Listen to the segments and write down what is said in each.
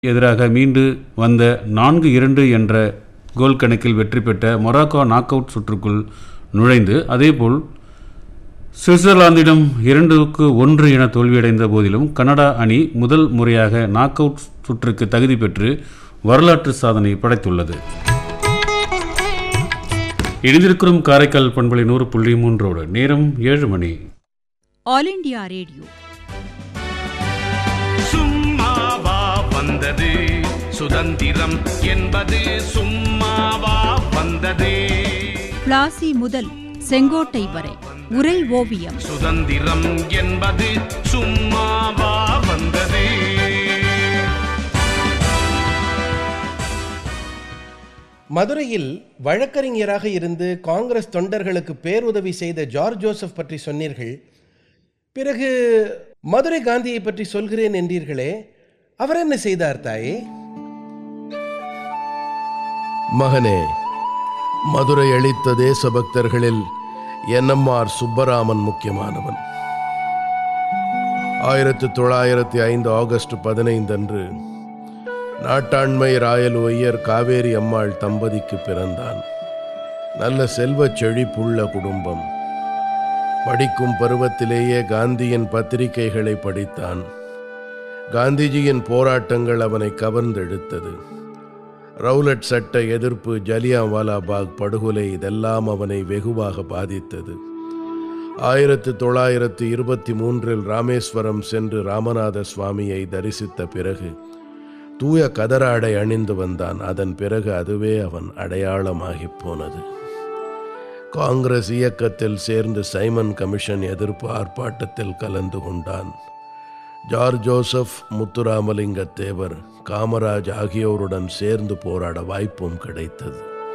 எதிராக மீண்டு வந்த நான்கு இரண்டு என்ற கோல் கணக்கில் வெற்றி பெற்ற மொராக்கோ நாக் அவுட் சுற்றுக்குள் நுழைந்து அதேபோல் சுவிட்சர்லாந்திடம் இரண்டுக்கு ஒன்று என தோல்வியடைந்த போதிலும் கனடா அணி முதல் முறையாக நாக் அவுட் சுற்றுக்கு தகுதி பெற்று வரலாற்று சாதனை படைத்துள்ளது இணைந்திருக்கிறோம் காரைக்கால் பண்பலை நூறு புள்ளி மூன்றோடு நேரம் ஏழு மணி ஆல் இண்டியா ரேடியோ சும்மாவா வந்தது சுதந்திரம் என்பது சும்மாவா வந்தது பிளாசி முதல் செங்கோட்டை வரை உரை ஓவியம் சுதந்திரம் என்பது சும்மாவா வந்தது மதுரையில் வழக்கறிஞராக இருந்து காங்கிரஸ் தொண்டர்களுக்கு பேருதவி செய்த ஜார்ஜ் ஜோசப் பற்றி சொன்னீர்கள் பிறகு மதுரை காந்தியை பற்றி சொல்கிறேன் என்றீர்களே அவர் என்ன செய்தார் தாயே மகனே மதுரை அளித்த தேசபக்தர்களில் என்எம்ஆர் சுப்பராமன் முக்கியமானவன் ஆயிரத்து தொள்ளாயிரத்தி ஐந்து ஆகஸ்ட் பதினைந்து அன்று நாட்டாண்மை ராயல் ஒய்யர் காவேரி அம்மாள் தம்பதிக்கு பிறந்தான் நல்ல செல்வச் செழிப்புள்ள குடும்பம் படிக்கும் பருவத்திலேயே காந்தியின் பத்திரிகைகளை படித்தான் காந்திஜியின் போராட்டங்கள் அவனை கவர்ந்தெடுத்தது ரவுலட் சட்ட எதிர்ப்பு ஜலியான்வாலா பாக் படுகொலை இதெல்லாம் அவனை வெகுவாக பாதித்தது ஆயிரத்து தொள்ளாயிரத்து இருபத்தி மூன்றில் ராமேஸ்வரம் சென்று ராமநாத சுவாமியை தரிசித்த பிறகு தூய கதராடை அணிந்து வந்தான் அதன் பிறகு அதுவே அவன் அடையாளமாகிப் போனது காங்கிரஸ் இயக்கத்தில் சேர்ந்து சைமன் கமிஷன் எதிர்ப்பு ஆர்ப்பாட்டத்தில் கலந்து கொண்டான் ஜார்ஜ் ஜோசப் முத்துராமலிங்க தேவர் காமராஜ் ஆகியோருடன் சேர்ந்து போராட வாய்ப்பும் கிடைத்தது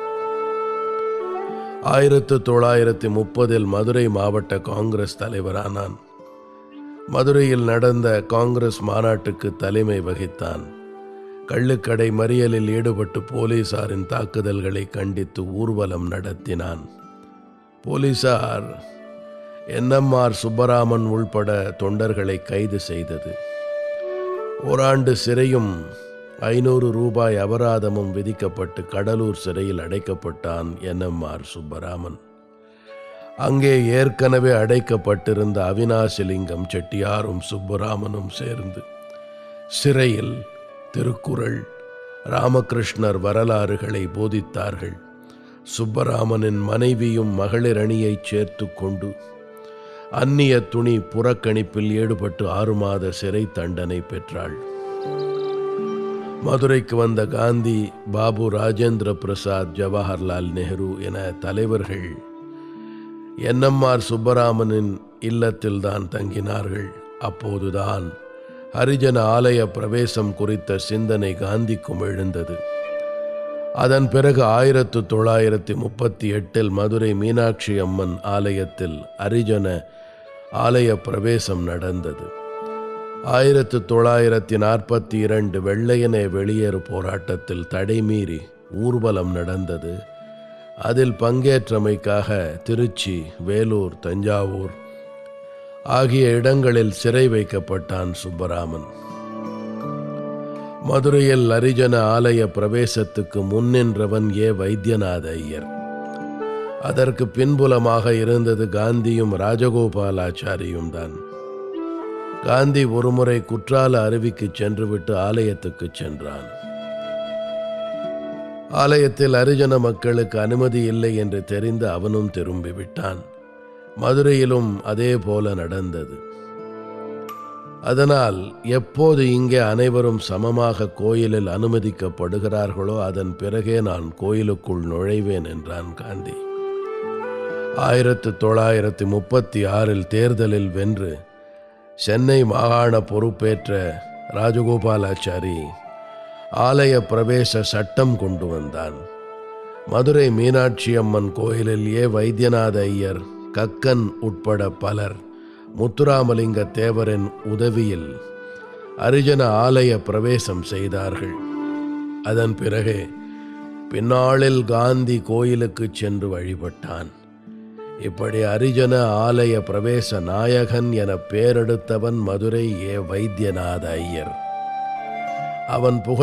ஆயிரத்து தொள்ளாயிரத்தி முப்பதில் மதுரை மாவட்ட காங்கிரஸ் தலைவரானான் மதுரையில் நடந்த காங்கிரஸ் மாநாட்டுக்கு தலைமை வகித்தான் கள்ளுக்கடை மறியலில் ஈடுபட்டு போலீசாரின் தாக்குதல்களை கண்டித்து ஊர்வலம் நடத்தினான் போலீசார் என்எம்ஆர் சுப்பராமன் உள்பட தொண்டர்களை கைது செய்தது ஓராண்டு சிறையும் ஐநூறு ரூபாய் அபராதமும் விதிக்கப்பட்டு கடலூர் சிறையில் அடைக்கப்பட்டான் என்எம்ஆர் சுப்பராமன் அங்கே ஏற்கனவே அடைக்கப்பட்டிருந்த அவினாசிலிங்கம் செட்டியாரும் சுப்புராமனும் சேர்ந்து சிறையில் திருக்குறள் ராமகிருஷ்ணர் வரலாறுகளை போதித்தார்கள் சுப்பராமனின் மனைவியும் மகளிர் அணியைச் சேர்த்து கொண்டு அந்நிய துணி புறக்கணிப்பில் ஈடுபட்டு ஆறு மாத சிறை தண்டனை பெற்றாள் மதுரைக்கு வந்த காந்தி பாபு ராஜேந்திர பிரசாத் ஜவஹர்லால் நேரு என தலைவர்கள் என்எம்ஆர் சுப்பராமனின் இல்லத்தில்தான் தங்கினார்கள் அப்போதுதான் ஹரிஜன ஆலய பிரவேசம் குறித்த சிந்தனை காந்திக்கும் எழுந்தது அதன் பிறகு ஆயிரத்து தொள்ளாயிரத்தி முப்பத்தி எட்டில் மதுரை மீனாட்சி அம்மன் ஆலயத்தில் அரிஜன ஆலய பிரவேசம் நடந்தது ஆயிரத்து தொள்ளாயிரத்தி நாற்பத்தி இரண்டு வெள்ளையனே வெளியேறு போராட்டத்தில் தடைமீறி ஊர்வலம் நடந்தது அதில் பங்கேற்றமைக்காக திருச்சி வேலூர் தஞ்சாவூர் ஆகிய இடங்களில் சிறை வைக்கப்பட்டான் சுப்பராமன் மதுரையில் அரிஜன ஆலய பிரவேசத்துக்கு முன்னின்றவன் ஏ வைத்தியநாத ஐயர் அதற்கு பின்புலமாக இருந்தது காந்தியும் ராஜகோபாலாச்சாரியும் தான் காந்தி ஒருமுறை குற்றால அருவிக்கு சென்றுவிட்டு ஆலயத்துக்கு சென்றான் ஆலயத்தில் அரிஜன மக்களுக்கு அனுமதி இல்லை என்று தெரிந்து அவனும் திரும்பி விட்டான் மதுரையிலும் அதே போல நடந்தது அதனால் எப்போது இங்கே அனைவரும் சமமாக கோயிலில் அனுமதிக்கப்படுகிறார்களோ அதன் பிறகே நான் கோயிலுக்குள் நுழைவேன் என்றான் காந்தி ஆயிரத்து தொள்ளாயிரத்தி முப்பத்தி ஆறில் தேர்தலில் வென்று சென்னை மாகாண பொறுப்பேற்ற ராஜகோபாலாச்சாரி ஆலய பிரவேச சட்டம் கொண்டு வந்தான் மதுரை மீனாட்சி அம்மன் கோயிலில் ஏ வைத்தியநாத ஐயர் கக்கன் உட்பட பலர் முத்துராமலிங்க தேவரின் உதவியில் அரிஜன ஆலய பிரவேசம் செய்தார்கள் அதன் பிறகு பின்னாளில் காந்தி கோயிலுக்கு சென்று வழிபட்டான் இப்படி அரிஜன ஆலய பிரவேச நாயகன் என பெயரெடுத்தவன் மதுரை ஏ வைத்தியநாத ஐயர் அவன் புகழ்